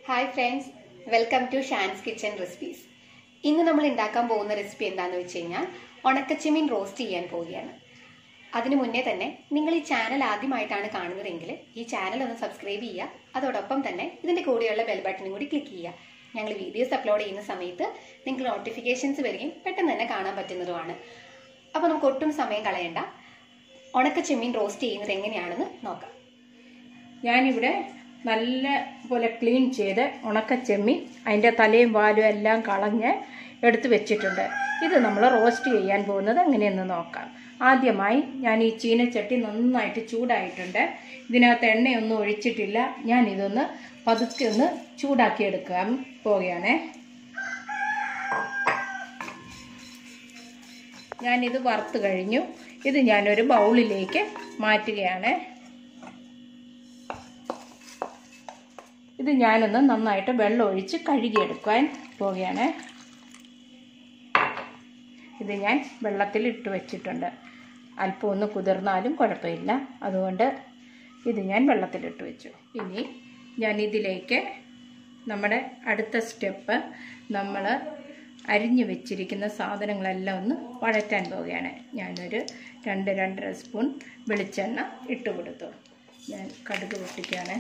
hi friends welcome to Shan's kitchen recipes ഇന്ന് നമ്മൾ ഉണ്ടാക്കാൻ പോകുന്ന റെസിപ്പി എന്താണെന്ന് വെച്ച് കഴിഞ്ഞാൽ ഉണക്കച്ചെമ്മീൻ റോസ്റ്റ് ചെയ്യാൻ പോവുകയാണ് അതിനു മുന്നേ തന്നെ നിങ്ങൾ ഈ ചാനൽ ആദ്യമായിട്ടാണ് കാണുന്നതെങ്കിൽ ഈ ചാനൽ ഒന്ന് സബ്സ്ക്രൈബ് ചെയ്യുക അതോടൊപ്പം തന്നെ ഇതിൻ്റെ കൂടെയുള്ള ബെൽ ബട്ടണും കൂടി ക്ലിക്ക് ചെയ്യുക ഞങ്ങൾ വീഡിയോസ് അപ്ലോഡ് ചെയ്യുന്ന സമയത്ത് നിങ്ങൾക്ക് നോട്ടിഫിക്കേഷൻസ് വരികയും പെട്ടെന്ന് തന്നെ കാണാൻ പറ്റുന്നതുമാണ് അപ്പോൾ നമുക്ക് ഒട്ടും സമയം കളയണ്ട ഉണക്കച്ചെമ്മീൻ റോസ്റ്റ് ചെയ്യുന്നത് എങ്ങനെയാണെന്ന് നോക്കാം ഞാനിവിടെ നല്ല പോലെ ക്ലീൻ ചെയ്ത് ഉണക്കച്ചെമ്മി അതിൻ്റെ തലയും വാലും എല്ലാം കളഞ്ഞ് എടുത്ത് വെച്ചിട്ടുണ്ട് ഇത് നമ്മൾ റോസ്റ്റ് ചെയ്യാൻ പോകുന്നത് എങ്ങനെയെന്ന് നോക്കാം ആദ്യമായി ഞാൻ ഈ ചീനച്ചട്ടി നന്നായിട്ട് ചൂടായിട്ടുണ്ട് ഇതിനകത്ത് എണ്ണയൊന്നും ഒഴിച്ചിട്ടില്ല ഞാൻ ഇതൊന്ന് പതുക്കെ ഒന്ന് ചൂടാക്കി എടുക്കാൻ പോവുകയാണേ ഞാനിത് വറുത്ത് കഴിഞ്ഞു ഇത് ഞാനൊരു ബൗളിലേക്ക് മാറ്റുകയാണ് ഇത് ഞാനൊന്ന് നന്നായിട്ട് വെള്ളം ഒഴിച്ച് കഴുകിയെടുക്കാൻ പോവുകയാണ് ഇത് ഞാൻ വെള്ളത്തിൽ ഇട്ട് വെച്ചിട്ടുണ്ട് അല്പം ഒന്ന് കുതിർന്നാലും കുഴപ്പമില്ല അതുകൊണ്ട് ഇത് ഞാൻ വെള്ളത്തിലിട്ട് വെച്ചു ഇനി ഞാൻ ഇതിലേക്ക് നമ്മുടെ അടുത്ത സ്റ്റെപ്പ് നമ്മൾ അരിഞ്ഞു വെച്ചിരിക്കുന്ന സാധനങ്ങളെല്ലാം ഒന്ന് വഴറ്റാൻ പോവുകയാണ് ഞാനൊരു രണ്ട് രണ്ടര സ്പൂൺ വെളിച്ചെണ്ണ ഇട്ട് കൊടുത്തു ഞാൻ കടുക് പൊട്ടിക്കുകയാണ്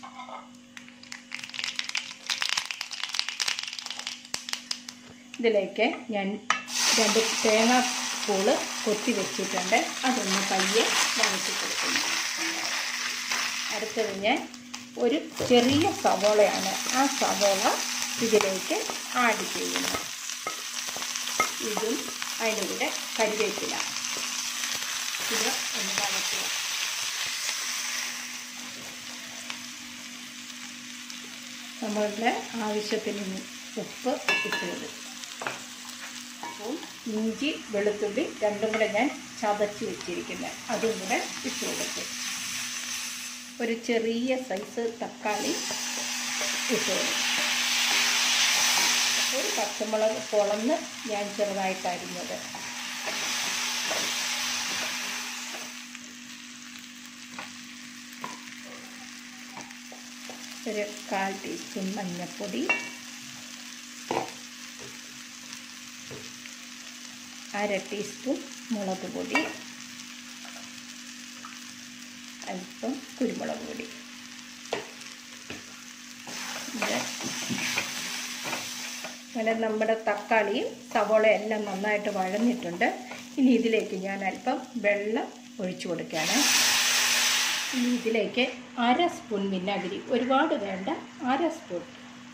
ഇതിലേക്ക് ഞാൻ രണ്ട് തേങ്ങാപ്പൂള് കൊത്തി വെച്ചിട്ടുണ്ട് അതൊന്ന് പയ്യെ വഴറ്റി കൊടുക്കുന്നു അടുത്തത് ഞാൻ ഒരു ചെറിയ സവോളയാണ് ആ സവോള ഇതിലേക്ക് ആഡ് ചെയ്യുന്നു ഇതും അതിൻ്റെ കൂടെ കരിവേപ്പില ഇത് ഒന്ന് വഴറ്റുക നമ്മളുടെ ആവശ്യത്തിന് ഉപ്പ് ഇട്ടത് അപ്പോൾ ഇഞ്ചി വെളുത്തുള്ളി രണ്ടും കൂടെ ഞാൻ ചതച്ച് വെച്ചിരിക്കുന്നത് അതും കൂടെ ഇട്ട് കൊടുത്തു ഒരു ചെറിയ സൈസ് തക്കാളി ഇട്ട് കൊടുത്തു ഒരു പച്ചമുളക് പൊളന്ന് ഞാൻ ചെറുതായിട്ട് അരിഞ്ഞത് ഒരു കാൽ ടീസ്പൂൺ മഞ്ഞൾപ്പൊടി അര ടീസ്പൂൺ മുളക് പൊടി അല്പം കുരുമുളക് പൊടി ഇത് അങ്ങനെ നമ്മുടെ തക്കാളിയും സവോളയും എല്ലാം നന്നായിട്ട് വഴന്നിട്ടുണ്ട് ഇനി ഇതിലേക്ക് ഞാൻ അല്പം വെള്ളം ഒഴിച്ചു കൊടുക്കുകയാണ് ഇനി ഇതിലേക്ക് അര സ്പൂൺ വിനാഗിരി ഒരുപാട് വേണ്ട അര സ്പൂൺ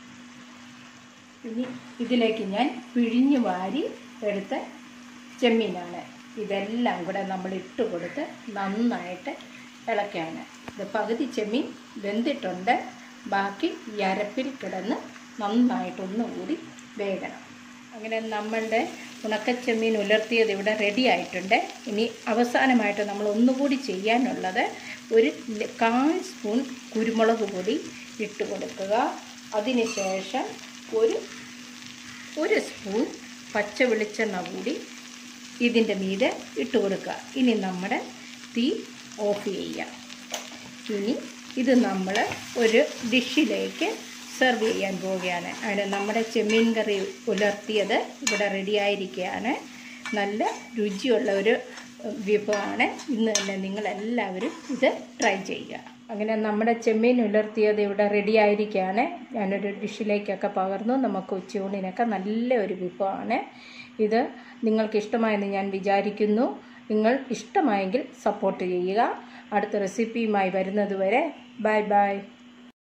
ഇനി ഇതിലേക്ക് ഞാൻ പിഴിഞ്ഞു വാരി എടുത്ത ചെമ്മീനാണ് ഇതെല്ലാം കൂടെ നമ്മൾ ഇട്ട് കൊടുത്ത് നന്നായിട്ട് ഇളക്കുകയാണ് ഇത് പകുതി ചെമ്മീൻ വെന്തിട്ടുണ്ട് ബാക്കി ഈ അരപ്പിൽ കിടന്ന് നന്നായിട്ടൊന്ന് കൂടി വേകണം അങ്ങനെ നമ്മളുടെ ഉണക്കച്ചെമ്മീൻ ഉലർത്തിയത് ഇവിടെ റെഡി ആയിട്ടുണ്ട് ഇനി അവസാനമായിട്ട് നമ്മൾ ഒന്നുകൂടി ചെയ്യാനുള്ളത് ഒരു കാൽ സ്പൂൺ കുരുമുളക് പൊടി ഇട്ട് കൊടുക്കുക അതിനുശേഷം ഒരു ഒരു സ്പൂൺ പച്ച വെളിച്ചെണ്ണ കൂടി ഇതിൻ്റെ മീതെ ഇട്ട് കൊടുക്കുക ഇനി നമ്മുടെ തീ ഓഫ് ചെയ്യുക ഇനി ഇത് നമ്മൾ ഒരു ഡിഷിലേക്ക് സെർവ് ചെയ്യാൻ പോവുകയാണ് അതിന് നമ്മുടെ ചെമ്മീൻ കറി ഉലർത്തിയത് ഇവിടെ റെഡിയായിരിക്കുകയാണ് നല്ല രുചിയുള്ള ഒരു വിഭവമാണ് ഇന്ന് തന്നെ നിങ്ങളെല്ലാവരും ഇത് ട്രൈ ചെയ്യുക അങ്ങനെ നമ്മുടെ ചെമ്മീൻ ഉലർത്തിയത് ഇവിടെ റെഡി ആയിരിക്കുകയാണ് ഞാനൊരു ഡിഷിലേക്കൊക്കെ പകർന്നു നമുക്ക് ഉച്ചയൂണിനൊക്കെ നല്ല ഒരു വിഭവമാണ് ഇത് നിങ്ങൾക്ക് ഇഷ്ടമായെന്ന് ഞാൻ വിചാരിക്കുന്നു നിങ്ങൾ ഇഷ്ടമായെങ്കിൽ സപ്പോർട്ട് ചെയ്യുക അടുത്ത റെസിപ്പിയുമായി വരുന്നത് വരെ ബൈ ബൈ